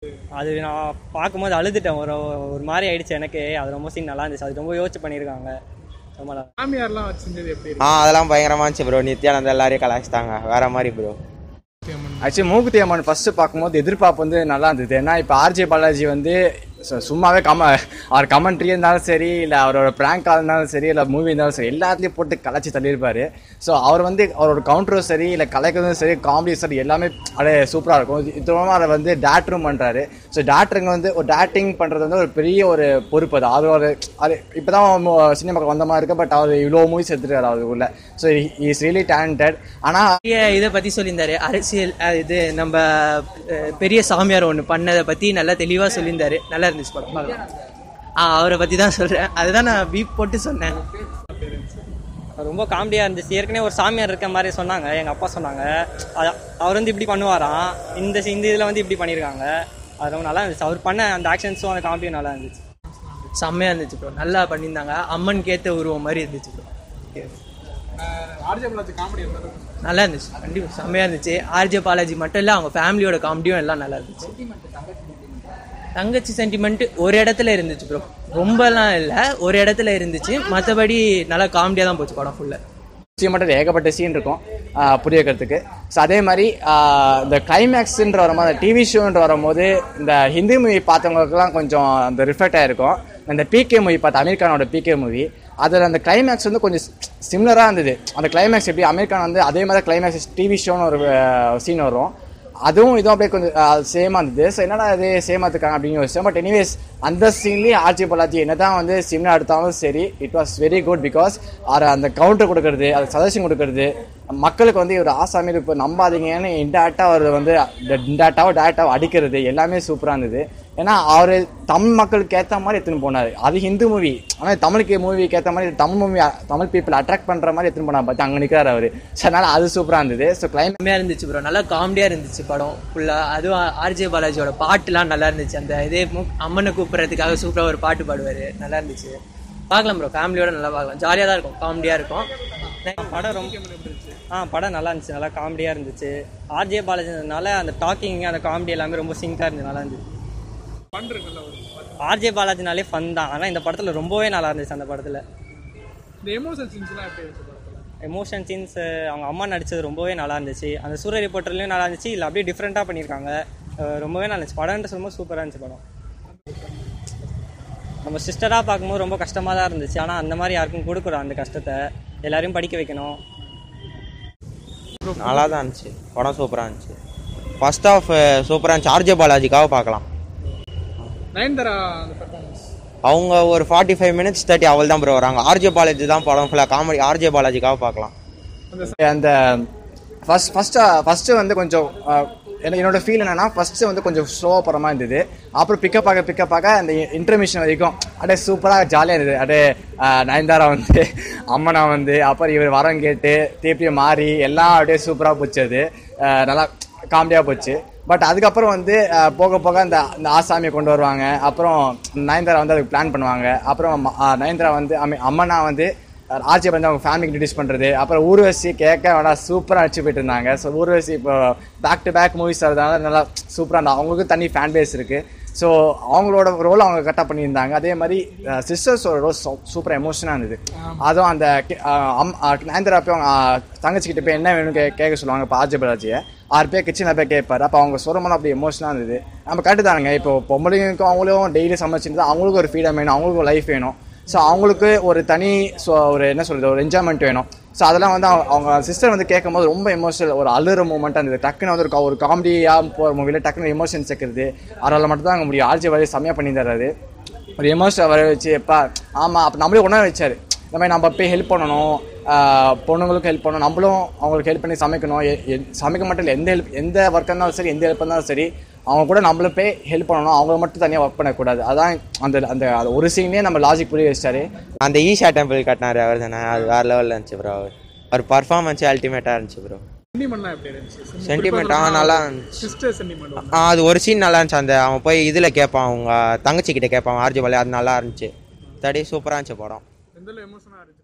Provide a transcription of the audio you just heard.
அது நான் பார்க்கும்போது அழுதுட்டேன் ஒரு ஒரு மாதிரி ஆயிடுச்சு எனக்கு அது ரொம்ப சீன் நல்லா இருந்துச்சு அது ரொம்ப யோசிச்சு பண்ணியிருக்காங்க ரொம்ப நல்லா சாமியார்லாம் வச்சிருந்தது எப்படி ஆ அதெல்லாம் பயங்கரமா இருந்துச்சு ப்ரோ நித்யானந்த் எல்லாரையும் கலாச்சிட்டாங்க வேற மாதிரி ப்ரோ ஆக்சுவலி மூக்குத்தி அம்மன் ஃபர்ஸ்ட் பார்க்கும்போது எதிர்பார்ப்பு வந்து நல்லா இருந்தது ஏன்னா இப்போ ஆர்ஜே பாலாஜி வந்து சு- சும்மாவே கம அவர் கமெண்ட்ரி இருந்தாலும் சரி இல்லை அவரோட ப்ராங்காக இருந்தாலும் சரி இல்லை மூவி இருந்தாலும் சரி எல்லாத்துலேயும் போட்டு கலாச்சி தள்ளியிருப்பாரு ஸோ அவர் வந்து அவரோட கவுண்டரும் சரி இல்லை கலைக்கிறதும் சரி காமெடி சரி எல்லாமே அப்படியே சூப்பராக இருக்கும் இது அதை வந்து டேட்டரும் பண்ணுறாரு ஸோ டேட்டருங்க வந்து ஒரு டேட்டிங் பண்ணுறது வந்து ஒரு பெரிய ஒரு பொறுப்பு அது அது ஒரு அது இப்போ தான் சினிமாக்கு வந்த மாதிரி இருக்கு பட் அவர் இவ்வளோ மூவிஸ் எடுத்துருக்காரு அவருக்குள்ள ஸோ இஸ் ரியலி டேலண்டட் ஆனால் பெரிய இதை பற்றி சொல்லியிருந்தாரு அரசியல் அஹ், இது நம்ம அஹ், பெரிய சாமியார் ஒன்று பண்ணதை பற்றி நல்லா தெளிவாக சொல்லியிருந்தாரு நல்லா இருந்துச்சு படம் பார்க்கலாம் ஆ அவரை பற்றி தான் சொல்கிறேன் அதுதான் நான் பீப் போட்டு சொன்னேன் ரொம்ப காமெடியாக இருந்துச்சு ஏற்கனவே ஒரு சாமியார் இருக்க மாதிரி சொன்னாங்க எங்கள் அப்பா சொன்னாங்க அது- அவர் வந்து இப்படி பண்ணுவாராம் இந்த இந்த இதில் வந்து இப்படி பண்ணியிருக்காங்க அது ரொம்ப நல்லா இருந்துச்சு அவர் பண்ண அந்த ஆக்ஷன்ஸும் அந்த காமெடியும் நல்லா இருந்துச்சு செம்மையாக இருந்துச்சு ப்ரோ நல்லா பண்ணியிருந்தாங்க அம்மன் கேத்த உருவம் மாதிரி இருந்துச்சு ப்ரோ ஆர்ஜே பாலாஜி காமெடி இருந்தாரு நல்லா இருந்துச்சு கண்டிப்பாக செம்மையாக இருந்துச்சு ஆர்ஜே பாலாஜி மட்டும் இல்லை அவங்க ஃபேமிலியோட காமெடியும் எல்லாம் நல்லா இருந்துச்சு தங்கச்சி சென்டிமெண்ட் ஒரு இடத்துல இருந்துச்சு ப்ரோ ரொம்பலாம் இல்லை ஒரு இடத்துல இருந்துச்சு மற்றபடி நல்லா காமெடியாக தான் போச்சு படம் ஃபுல்லாக சீன் மட்டும் ஏகப்பட்ட சீன் இருக்கும் ஆஹ் புரிய வைக்கிறதுக்கு ஸோ அதே மாதிரி ஆஹ் இந்த கிளைமேக்ஸ்ன்ற வரும்போது அந்த டிவி ஷோன்ற வரும்போது இந்த ஹிந்தி மூவி பார்த்தவங்களுக்குலாம் கொஞ்சம் அந்த ரிஃப்ளெக்ட் ஆகிருக்கும் இந்த பிகே மூவி பார்த்த அமீர் கானோட பிகே மூவி அதில் அந்த கிளைமேக்ஸ் வந்து கொஞ்சம் சிமிலராக இருந்தது அந்த கிளைமேக்ஸ் எப்படி அமீர் கான் வந்து அதே மாதிரி கிளைமேக்ஸ் டிவி ஷோன்னு ஒரு சீன் வரும் அதுவும் இதுவும் அப்படியே கொஞ்சம் சேமாக இருந்தது ஸோ என்னடா இது சேமாக இருக்காங்க அப்படின்னு யோசிச்சேன் பட் எனிவேஸ் அந்த சீன்லேயே ஆர்ஜி பாலாஜி என்ன தான் வந்து சிம்னா எடுத்தாலும் சரி it was very good because அவர் அந்த கவுண்டர் கொடுக்கறது அது சஜஷன் கொடுக்கறது மக்களுக்கு வந்து இவர் ஆசாமி இப்போ நம்பாதீங்கன்னு இன்டேரக்டாக அவர் வந்து இன்டேரக்டாவோ டேரக்டாவோ அடிக்கிறது எல்லாமே சூப்பராக இருந்தது ஏன்னா அவர் தமிழ் மக்களுக்கு ஏற்ற மாதிரி எடுத்துன்னு போனார் அது ஹிந்து மூவி ஆனால் தமிழுக்கு மூவிக்கு ஏற்ற மாதிரி Tamil movie Tamil people attract பண்ணுற மாதிரி எடுத்துன்னு போனார் பார்த்து அங்கே நிற்கிறார் அவர் ஸோ அதனால் அது சூப்பராக இருந்தது ஸோ கிளைம் செம்மையாக இருந்துச்சு ப்ரோ நல்லா காமெடியாக இருந்துச்சு படம் ஃபுல்லாக அதுவும் ஆர்ஜே பாலாஜியோட பாட்டுலாம் நல்லா இருந்துச்சு அந்த இதே மு- அம்மனை கூப்பிட்றதுக்காக சூப்பராக ஒரு பாட்டு பாடுவார் நல்லா இருந்துச்சு பார்க்கலாம் ப்ரோ ஃபேமிலியோட நல்லா பார்க்கலாம் ஜாலியாக தான் இருக்கும் காமெடியாக இருக்கும் படம் ரொம்ப ஆ படம் நல்லா இருந்துச்சு நல்லா காமெடியாக இருந்துச்சு ஆர்ஜே பாலாஜினால அந்த டாக்கிங் அந்த காமெடி எல்லாமே ரொம்ப சிங்காக இருந்துச்சு நல்லா இருந்துச்சு பண்றீங்கல்ல ஒரு ஆர்ஜே பாலாஜினாலே ஃபன் தான் ஆனால் இந்த படத்தில் ரொம்பவே நல்லா இருந்துச்சு அந்த படத்தில் இந்த எமோஷன் சீன்ஸ்லாம் எப்படி இருந்துச்சு படத்துல எமோஷன் சீன்ஸ் அவங்க அம்மா நடிச்சது ரொம்பவே நல்லா இருந்துச்சு அந்த சூரிய ரிப்போர்ட்டர்லையும் நல்லா இருந்துச்சு இல்லை அப்படியே டிஃப்ரெண்ட்டாக பண்ணியிருக்காங்க அஹ் ரொம்பவே நல்லா இருந்துச்சு படம்ன்றது ரொம்ப சூப்பராக இருந்துச்சு படம் நம்ம சிஸ்டராக பார்க்கும்போது ரொம்ப கஷ்டமாக தான் இருந்துச்சு ஆனால் அந்த மாதிரி யாருக்கும் கொடுக்குறோம் அந்த கஷ்டத்தை எல்லாரையும் படிக்க வைக்கணும் நல்லா தான் இருந்துச்சு படம் சூப்பராக இருந்துச்சு ஃபர்ஸ்ட் ஆஃப் சூப்பராக இருந்துச்சு ஆர்ஜே பாலாஜிக்காக பார்க்கலாம் நயன்தாரா அந்த பெர்ஃபார்மன்ஸ் அவங்க ஒரு ஃபார்ட்டி ஃபைவ் மினிட்ஸ் தேர்ட்டி அவள் தான் ப்ரோ வராங்க ஆர்ஜே பாலாஜி தான் படம் ஃபுல்லாக காமெடி ஆர்ஜே பாலாஜிக்காக பார்க்கலாம் அந்த ஃபர்ஸ்ட் ஃபர்ஸ்ட் ஃபர்ஸ்ட் வந்து கொஞ்சம் அஹ், எனக்கு என்னோட ஃபீல் என்னன்னா ஃபர்ஸ்ட் வந்து கொஞ்சம் ஸ்லோவாக போகிற மாதிரி இருந்தது அப்புறம் பிக்கப் ஆக பிக்கப் ஆக அந்த இன்டர்மிஷன் வரைக்கும் அப்படியே சூப்பராக ஜாலியாக இருந்தது அப்படியே அஹ், நயன்தாரா வந்து அம்மனா வந்து அப்புறம் இவர் வரம் கேட்டு திருப்பியும் மாறி எல்லாம் அப்படியே சூப்பராக போச்சு அது அஹ், நல்லா காமெடியாக போச்சு பட் அதுக்கப்புறம் வந்து அஹ், போக போக அந்த அந்த ஆசாமியை கொண்டு வருவாங்க அப்புறம் நயன்தாரா வந்து அதுக்கு பிளான் பண்ணுவாங்க அப்புறம் ம- அஹ், நயன்தாரா வந்து ஐ மீன் அம்மனா வந்து ஆர்ஜி வந்து அவங்க ஃபேமிலிக்கு இன்ட்ரடியூஸ் பண்ணுறது அப்புறம் ஊர்வசி கேட்க வேணா சூப்பராக அடிச்சு போயிட்டு இருந்தாங்க ஸோ ஊர்வசி இப்போ பேக் டு பேக் மூவிஸ் வரதுனால நல்லா சூப்பராக இருந்தாங்க அவங்களுக்கும் தனி ஃபேன் பேஸ் இருக்குது ஸோ அவங்களோட ரோல் அவங்க கரெக்டாக பண்ணியிருந்தாங்க அதே மாதிரி சிஸ்டர்ஸோட ரோல் சூப்பராக எமோஷனாக இருந்தது அதுவும் அந்த கே- அஹ் அம் நயன்தரா போய் அவங்க அஹ், தங்கச்சிக்கிட்ட போய் என்ன வேணும்னு கே கேட்க சொல்லுவாங்க இப்போ ஆர்ஜி பாலாஜியை ஆறு பேர் கிச்சனில் போய் கேட்பாரு அப்போ அவங்க சொல்லும்போது அப்படி எமோஷனாக இருந்தது நம்ம கரெக்டு தானுங்க இப்போ பொம்பளைங்களுக்கும் அவங்களும் டெய்லி சமைச்சிருந்து அவங்களுக்கும் ஒரு ஃப்ரீடம் வேணும் அவங்களுக்கும் லைஃப் வேணும் ஸோ அவங்களுக்கு ஒரு தனி ஸோ ஒரு என்ன சொல்கிறது ஒரு என்ஜாய்மெண்ட் வேணும் ஸோ அதெல்லாம் வந்து அவங்க- அவங்க சிஸ்டர் வந்து கேட்கும்போது ரொம்ப எமோஷனல் ஒரு அழுற மூமெண்ட்டாக இருந்தது டக்குன்னு வந்து ஒரு க- ஒரு காமெடியாக போகிற மூவியில் டக்குன்னு எமோஷன் சேர்க்குறது அதனால் மட்டும் தான் அங்கே முடியும் ஆர்ஜி வரைய செம்மையாக பண்ணி தர்றாரு ஒரு எமோஷனை வர வச்சு எப்பா ஆமாம் அப்போ நம்மளே ஒன்றா வச்சாரு இந்த மாதிரி நம்ம போய் ஹெல்ப் பண்ணணும் ஆஹ் பொண்ணுங்களுக்கும் ஹெல்ப் பண்ணணும் நம்மளும் அவங்களுக்கு ஹெல்ப் பண்ணி சமைக்கணும் எ- எ- சமைக்க மட்டும் இல்லை எந்த ஹெல்ப் எந்த ஒர்க்காக இருந்தாலும் சரி எந்த ஹெல்ப் இருந்தாலும் சரி அவங்க கூட நம்மளும் போய் ஹெல்ப் பண்ணணும் அவங்கள மட்டும் தனியாக ஒர்க் பண்ணக்கூடாது அதான் அந்த அந்த அந்த ஒரு சீன்லேயே நம்ம லாஜிக் புரிய வச்சிட்டாரு அந்த ஈஷா டெம்பிள் கட்டினாரு அவர் தானே அது வேறு லெவலில் இருந்துச்சு ப்ரோ அவர் அவர் பர்ஃபார்மன்ஸ் அல்டிமேட்டாக இருந்துச்சு ப்ரோ சென்டிமெண்ட்லாம் எப்படி இருந்துச்சு சென்டிமெண்ட் ஆ நல்லா இருந்துச்சு சிஸ்டர் சென்டிமெண்ட் ஆ அது ஒரு சீன் நல்லா இருந்துச்சு அந்த அவன் போய் இதில் கேட்பான் அவங்க தங்கச்சி கிட்ட கேட்பான் ஆர்ஜி பாலாஜி அது நல்லா இருந்துச்சு தடி சூப்பராக இருந்துச்சு படம் எந்த எமோஷனாக இருந்துச்சு